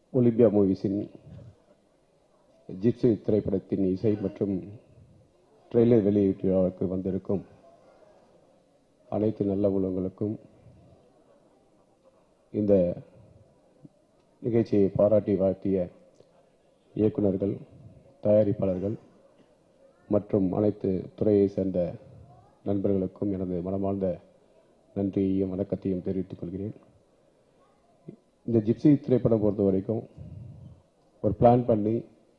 Olympia மூவிஸின் gypsy திரைப்படத்தின் இசை மற்றும் ட்ரெய்லர் வெளியீட்டு விழாவுக்கு வந்திருக்கும் அனைத்து நல்ல உள்ளங்களுக்கும் இந்த நிகழ்ச்சியை பாராட்டி வாழ்த்திய இயக்குனர்கள் தயாரிப்பாளர்கள் மற்றும் அனைத்து துறையை சேர்ந்த நண்பர்களுக்கும் எனது மனமார்ந்த நன்றியையும் வணக்கத்தையும் தெரிவித்துக் கொள்கிறேன் இந்த ஜிப்சி திரைப்படம் பொறுத்த வரைக்கும் ஒரு பிளான் பண்ணி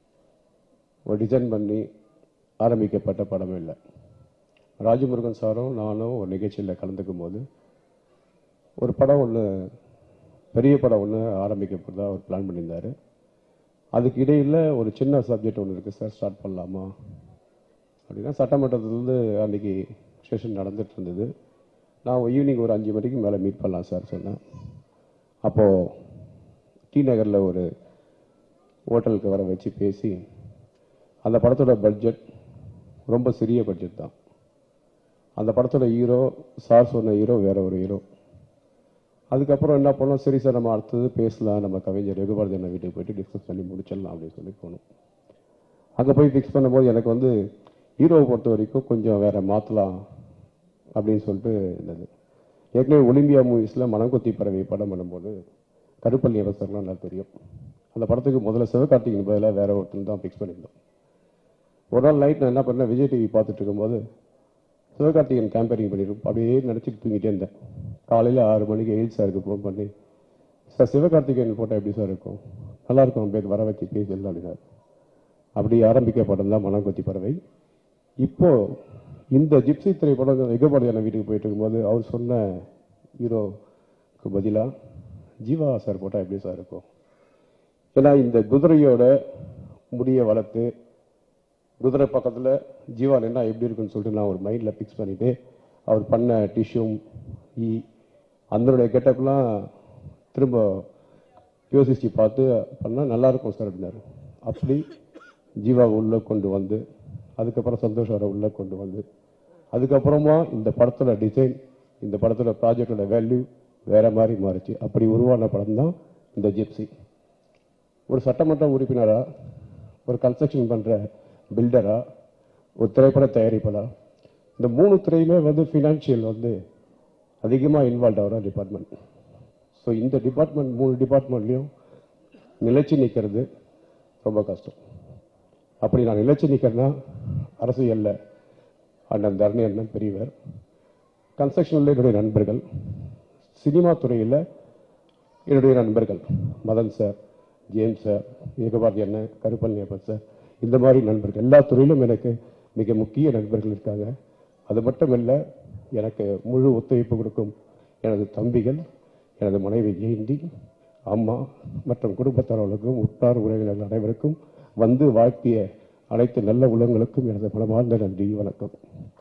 ஒரு டிசைன் பண்ணி ஆரம்பிக்கப்பட்ட படமே இல்லை ராஜமுருகன் சாரும் நானும் ஒரு நிகழ்ச்சியில் கலந்துக்கும் போது ஒரு படம் ஒன்று பெரிய படம் ஒன்று ஆரம்பிக்கப்படுறதா ஒரு பிளான் பண்ணியிருந்தார் அதுக்கு இடையில் ஒரு சின்ன சப்ஜெக்ட் ஒன்று இருக்குது சார் ஸ்டார்ட் பண்ணலாமா அப்படின்னா சட்டமன்றத்திலேருந்து அன்றைக்கி செஷன் நடந்துட்டு இருந்தது நான் ஈவினிங் ஒரு அஞ்சு மணிக்கு மேலே மீட் பண்ணலாம் சார் சொன்னேன் அப்போது டி நகரில் ஒரு ஹோட்டலுக்கு வர வச்சு பேசி அந்த படத்தோட பட்ஜெட் ரொம்ப சிறிய பட்ஜெட் தான் அந்த படத்தோட ஹீரோ சார் சொன்ன ஹீரோ வேற ஒரு ஹீரோ அதுக்கப்புறம் என்ன பண்ணோம் சரி சார் நம்ம அடுத்தது பேசலாம் நம்ம கவிஞர் ரகுபாரதி அண்ணா வீட்டுக்கு போயிட்டு டிஸ்கஸ் பண்ணி முடிச்சிடலாம் அப்படின்னு சொல்லி போனோம் அங்கே போய் ஃபிக்ஸ் பண்ணும்போது எனக்கு வந்து ஹீரோவை பொறுத்த வரைக்கும் கொஞ்சம் வேற மாற்றலாம் அப்படின்னு சொல்லிட்டு இருந்தது ஏற்கனவே ஒலிம்பியா மூவிஸில் மனங்கொத்தி பறவை படம் பண்ணும்போது கருப்பள்ளி அரசர்லாம் நல்லா தெரியும் அந்த படத்துக்கு முதல்ல சிவகார்த்திகேயன் பதிலாக வேற ஒருத்தன் தான் ஃபிக்ஸ் பண்ணியிருந்தோம் ஒரு நாள் நைட் நான் என்ன பண்ணேன் விஜய் டிவி பார்த்துட்டு இருக்கும்போது சிவகார்த்திகேயன் கேம்பரிங் பண்ணிருக்கும் அப்படியே நினச்சிட்டு தூங்கிட்டே இருந்தேன் காலையில் ஆறு மணிக்கு எயிட் சாருக்கு ஃபோன் பண்ணி சார் சிவகார்த்திகேயன் போட்டால் எப்படி சார் இருக்கும் நல்லா இருக்கும் பேர் வர வச்சு பேசலாம் அப்படின்னாரு அப்படி ஆரம்பிக்க படம் தான் மனங்கொத்தி பறவை இப்போ இந்த ஜிப்சி திரைப்படம் வெகபாடியான வீட்டுக்கு போயிட்டு இருக்கும்போது அவர் சொன்ன ஹீரோக்கு பதிலாக ஜீவா சார் போட்டால் எப்படி சார் இருக்கும் ஏன்னா இந்த குதிரையோட முடியை வளர்த்து குதிரை பக்கத்தில் ஜீவா நின்னா எப்படி இருக்குன்னு சொல்லிட்டு நான் ஒரு மைண்டில் ஃபிக்ஸ் பண்ணிட்டு அவர் பண்ண டிஷ்யூம் ஈ அதனுடைய கெட்டப்லாம் திரும்ப யோசிச்சு பார்த்து பண்ணால் நல்லா இருக்கும் சார் அப்படின்னாரு அப்படி ஜீவாவை உள்ளே கொண்டு வந்து அதுக்கப்புறம் சந்தோஷ் அவரை உள்ளே கொண்டு வந்து அதுக்கப்புறமா இந்த படத்தோட டிசைன் இந்த படத்தோட ப்ராஜெக்டோட வேல்யூ வேற மாதிரி மாறிச்சு அப்படி உருவான படம் தான் இந்த ஜிப்சி ஒரு சட்டமன்ற உறுப்பினரா ஒரு கன்ஸ்ட்ரக்ஷன் பண்ற பில்டரா ஒரு திரைப்பட தயாரிப்பாளா இந்த மூணு துறையுமே வந்து ஃபினான்ஷியல் வந்து அதிகமாக இன்வால்வ் ஆகிற டிபார்ட்மெண்ட் ஸோ இந்த டிபார்ட்மெண்ட் மூணு டிபார்ட்மெண்ட்லையும் நிலைச்சு நிற்கிறது ரொம்ப கஷ்டம் அப்படி நான் நிலைச்சு நிற்கிறேன்னா அரசியலில் அண்ணன் தரணி அண்ணன் பெரியவர் கன்ஸ்ட்ரக்ஷனில் என்னுடைய நண்பர்கள் சினிமா துறையில் என்னுடைய நண்பர்கள் Madhan sir James sir Ekabharathi அண்ணன் கருப்பழனியப்பன் சார் இந்த மாதிரி நண்பர்கள் எல்லா துறையிலும் எனக்கு மிக முக்கிய நண்பர்கள் இருக்காங்க அது மட்டும் இல்லை எனக்கு முழு ஒத்துழைப்பு கொடுக்கும் எனது தம்பிகள் எனது மனைவி ஜெயந்தி அம்மா மற்றும் குடும்பத்தாரர்களுக்கும் உற்றார் உறவினர்கள் அனைவருக்கும் வந்து வாழ்த்திய அனைத்து நல்ல உள்ளங்களுக்கும் எனது மனமார்ந்த நன்றி வணக்கம்